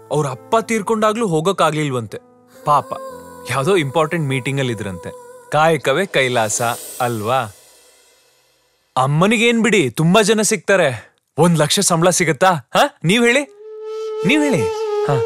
ಅವ್ರ ಅಪ್ಪ ತೀರ್ಕೊಂಡಾಗ್ಲೂ ಹೋಗೋಕ್ಕಾಗ್ಲಿಲ್ವಂತೆ ಪಾಪ ಯಾವ್ದೋ ಇಂಪಾರ್ಟೆಂಟ್ ಮೀಟಿಂಗ್ ಅಲ್ಲಿ ಇದ್ರಂತೆ ಕಾಯಕವೇ ಕೈಲಾಸ ಅಲ್ವಾ ಅಮ್ಮನಿಗೇನ್ ಬಿಡಿ ತುಂಬಾ ಜನ ಸಿಗ್ತಾರೆ ಒಂದ್ ಲಕ್ಷ ಸಂಬಳ ಸಿಗತ್ತಾ ಹ ನೀವ್ ಹೇಳಿ ನೀವ್ ಹೇಳಿ ಹ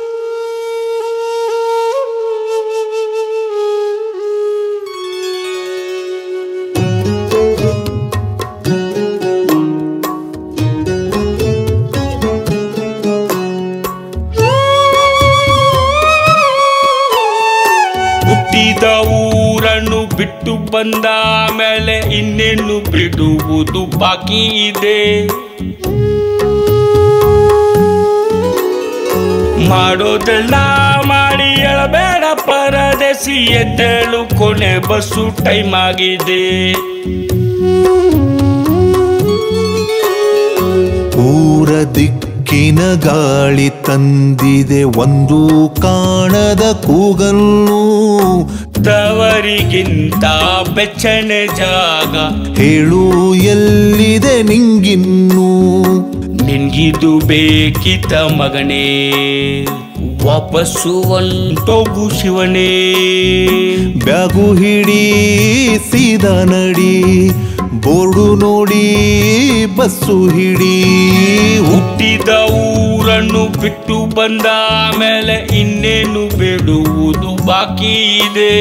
ಹುಟ್ಟಿದ ಊರನ್ನು ಬಿಟ್ಟು ಬಂದ ಮೇಲೆ ಇನ್ನೇನು ಬಿಡುವುದು ಬಾಕಿ ಇದೆ ಮಾಡೋದೆಲ್ಲ ಮಾಡಿ ಎಳಬೇಡ ಪರದೆಸಿ ಎದ್ದೇಳು ಕೊನೆ ಬಸ್ಸು ಟೈಮ್ ಆಗಿದೆ ಊರ ದಿಕ್ಕಿನ ಗಾಳಿ ತಂದಿದೆ ಒಂದು ಕಾಣದ ಕೂಗನ್ನು ತವರಿಗಿಂತ ಬೆಚ್ಚನೆ ಜಾಗ ಹೇಳು ಎಲ್ಲಿದೆ ನಿಂಗಿನ್ನು ನಿನ್ಗಿದು ಬೇಕಿತ ಮಗನೇ ವಾಪಸ್ಸು ಒಂಟೋಗು ಶಿವನೇ ಬ್ಯಾಗು ಹಿಡಿ ಸೀದಾ ನಡಿ ಬೋರ್ಡು ನೋಡಿ ಬಸ್ಸು ಹಿಡಿ ಹುಟ್ಟಿದ ಊರನ್ನು ಬಿಟ್ಟು ಬಂದ ಮೇಲೆ ಇನ್ನೇನು ಬಿಡುವುದು ಬಾಕಿ ಇದೆ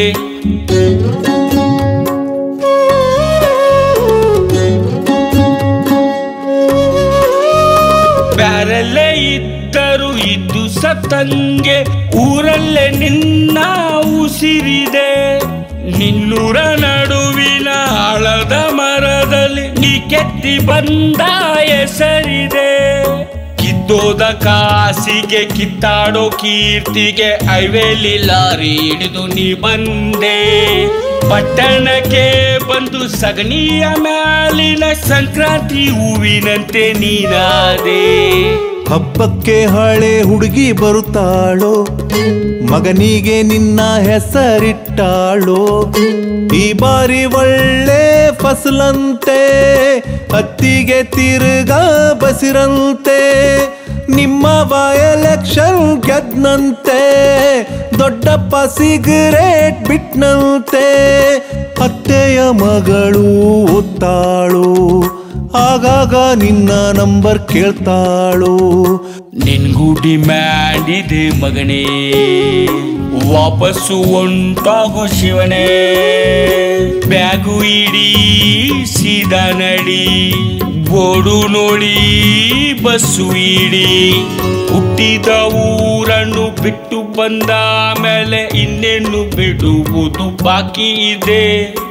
ಬ್ಯಾರಲ್ಲೇ ಇದ್ದರು ಇದ್ದು ಸತ್ತಂಗೆ ಊರಲ್ಲೇ ನಿನ್ನ ಉಸಿರಿದೆ ನಿನ್ನೂರ ನಡುವಿನ ಆಳದ ಮರದಲ್ಲಿ ನೀ ಕೆತ್ತಿ ಬಂದ ಹೆಸರಿದೆ ಕಿತ್ತೋದ ಕಾಸಿಗೆ ಕಿತ್ತಾಡೋ ಕೀರ್ತಿಗೆ ಐವೇಲಿ ಲಾರಿ ಹಿಡಿದು ನೀ ಬಂದೆ ಪಟ್ಟಣಕ್ಕೆ ಬಂದು ಸಗಣಿಯ ಮ್ಯಾಲಿನ ಸಂಕ್ರಾಂತಿ ಹೂವಿನಂತೆ ನೀನಾದೆ ಹಬ್ಬಕ್ಕೆ ಹಳೆ ಹುಡುಗಿ ಬರುತ್ತಾಳೋ ಮಗನಿಗೆ ನಿನ್ನ ಹೆಸರಿಟ್ಟಾಳೋ ಈ ಬಾರಿ ಒಳ್ಳೆ ಫಸಲಂತೆ ಹತ್ತಿಗೆ ತಿರುಗ ಬಸಿರಂತೆ ನಿಮ್ಮ ಎಲೆಕ್ಷನ್ ಗೆದ್ನಂತೆ ದೊಡ್ಡಪ್ಪ ಸಿಗರೇಟ್ ಬಿಟ್ನಂತೆ ಅತ್ತೆಯ ಮಗಳು ಒತ್ತಾಳು ಆಗಾಗ ನಿನ್ನ ನಂಬರ್ ಕೇಳ್ತಾಳು ನಿನ್ಗುಡಿ ಮ್ಯಾಂಡಿದೆ ಮಗನೇ ವಾಪಸ್ಸು ಒಂಟಾಗು ಶಿವನೇ ಬ್ಯಾಗು ಇಡಿ ಸೀದಾ ನಡಿ ಬೋಡು ನೋಡಿ ಬಸ್ಸು ಇಡಿ ಹುಟ್ಟಿದ ಊರನ್ನು ಬಿಟ್ಟು ಬಂದ ಮೇಲೆ ಇನ್ನೇನು ಬಿಡುವುದು ಬಾಕಿ ಇದೆ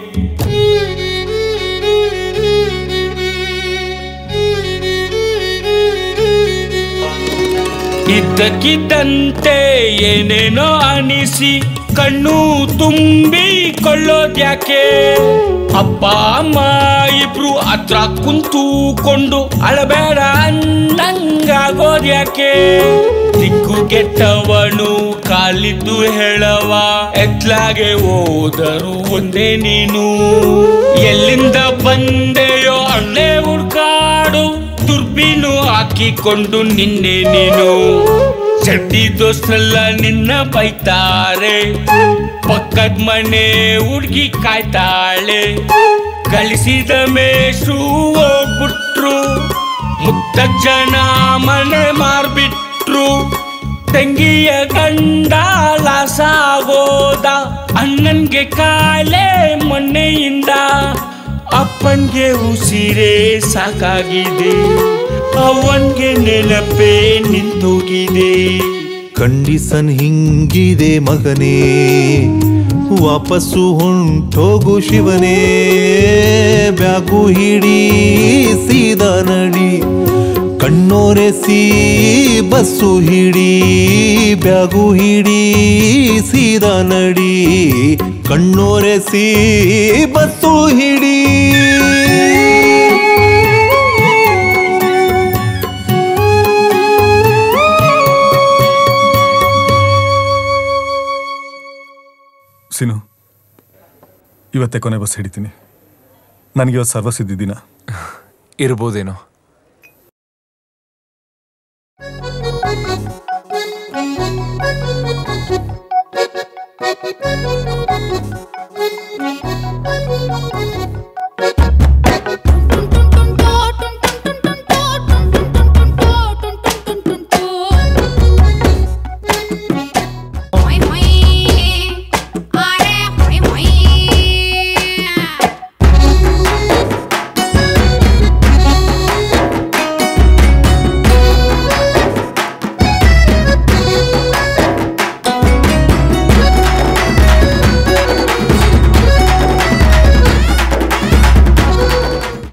ಇದ್ದಕ್ಕಿದ್ದಂತೆ ಏನೇನೋ ಅನಿಸಿ ಕಣ್ಣು ತುಂಬಿಕೊಳ್ಳೋದ್ಯಾಕೆ ಅಪ್ಪ ಅಮ್ಮ ಇಬ್ರು ಹತ್ರ ಕುಂತುಕೊಂಡು ಅಳಬೇಡ ಅಂದಂಗಾಗೋದ್ಯಾಕೆ ದಿಕ್ಕು ಕೆಟ್ಟವನು ಕಾಲಿದ್ದು ಹೇಳವ ಎತ್ಲಾಗೆ ಹೋದರು ಒಂದೇ ನೀನು ಎಲ್ಲಿಂದ ಬಂದೆಯೋ ಅಲ್ಲೇ ಹುಡ್ಕಾಡು ದುರ್ಬೀನು ಹಾಕಿಕೊಂಡು ನಿನ್ನೆ ನೀನು ಚಡ್ಡಿ ದೋಸ್ತಲ್ಲ ನಿನ್ನ ಬೈತಾರೆ ಪಕ್ಕದ ಮನೆ ಹುಡ್ಗಿ ಕಾಯ್ತಾಳೆ ಗಳಿಸಿದ ಮೇಷು ಹೋಗ್ಬಿಟ್ರು ಮುಕ್ತ ಜನ ಮನೆ ಮಾರ್ಬಿಟ್ರು ತಂಗಿಯ ಗಂಡ ಲಾಸ ಆಗೋದ ಅಣ್ಣನ್ಗೆ ಕಾಲೇ ಮೊನ್ನೆಯಿಂದ ಅಪ್ಪನ್ಗೆ ಉಸಿರೇ ಸಾಕಾಗಿದೆ ಅವನ್ಗೆ ನೆನಪೇ ನಿಂತೋಗಿದೆ ಕಂಡೀಸನ್ ಹಿಂಗಿದೆ ಮಗನೇ ವಾಪಸ್ಸು ಹೊಂಟೋಗು ಶಿವನೇ ಬ್ಯಾಗು ಹಿಡಿ ಸೀದಾ ನಡಿ ಕಣ್ಣೋರೆಸಿ ಬಸ್ಸು ಹಿಡಿ ಬ್ಯಾಗು ಹಿಡಿ ಸೀದಾ ನಡಿ ಕಣ್ಣೋರೆಸಿ ಬಸ್ಸು ಹಿಡಿ ಸಿನು ಇವತ್ತೇ ಕೊನೆ ಬಸ್ ಹಿಡಿತೀನಿ ನನಗೆ ಇವತ್ತು ಸರ್ವಸ್ ಇದ್ದಿದ್ದೀನ ಇರ್ಬೋದೇನೋ